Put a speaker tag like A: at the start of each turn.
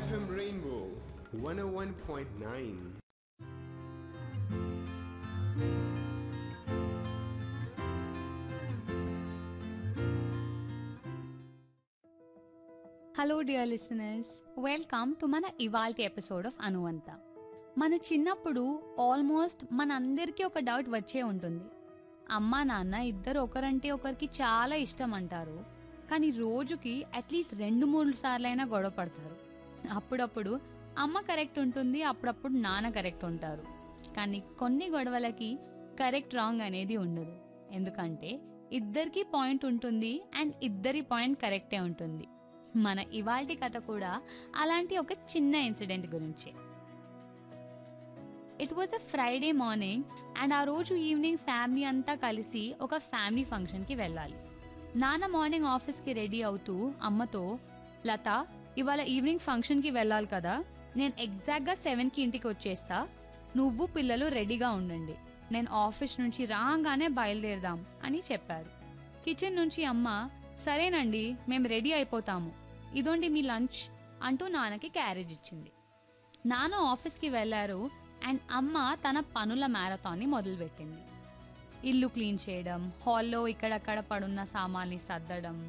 A: FM Rainbow 101.9.
B: Hello dear listeners welcome to మన ఇవాల్టి episode of అనువంత మన చిన్నప్పుడు ఆల్మోస్ట్ మనందరికీ ఒక డౌట్ వచ్చే ఉంటుంది అమ్మా నాన్న ఇద్దరు ఒకరంటే ఒకరికి చాలా ఇష్టం అంటారు కానీ రోజుకి అట్లీస్ట్ రెండు మూడు సార్లైనా గొడవ పడతారు అప్పుడప్పుడు అమ్మ కరెక్ట్ ఉంటుంది అప్పుడప్పుడు నాన్న కరెక్ట్ ఉంటారు కానీ కొన్ని గొడవలకి కరెక్ట్ రాంగ్ అనేది ఉండదు ఎందుకంటే ఇద్దరికి పాయింట్ ఉంటుంది అండ్ ఇద్దరి పాయింట్ కరెక్టే ఉంటుంది మన ఇవాల్టి కథ కూడా అలాంటి ఒక చిన్న ఇన్సిడెంట్ గురించి it was a Friday morning and ఆ రోజు ఈవినింగ్ ఫ్యామిలీ అంతా కలిసి ఒక ఫ్యామిలీ ఫంక్షన్కి వెళ్ళాలి నాన్న మార్నింగ్ ఆఫీస్కి రెడీ అవుతూ అమ్మతో లత ఇవాళ ఈవినింగ్ ఫంక్షన్కి వెళ్ళాలి కదా నేను ఎగ్జాక్ట్గా సెవెన్కి ఇంటికి వచ్చేస్తా నువ్వు పిల్లలు రెడీగా ఉండండి నేను ఆఫీస్ నుంచి రాగానే బయలుదేరదాం అని చెప్పారు కిచెన్ నుంచి అమ్మ సరేనండి మేము రెడీ అయిపోతాము ఇదోండి మీ లంచ్ అంటూ నాన్నకి క్యారేజ్ ఇచ్చింది నాన్న ఆఫీస్కి వెళ్ళారు అండ్ అమ్మ తన పనుల మ్యారథాన్ని మొదలుపెట్టింది ఇల్లు క్లీన్ చేయడం హాల్లో ఇక్కడక్కడ పడున్న సామాన్ని సర్దడం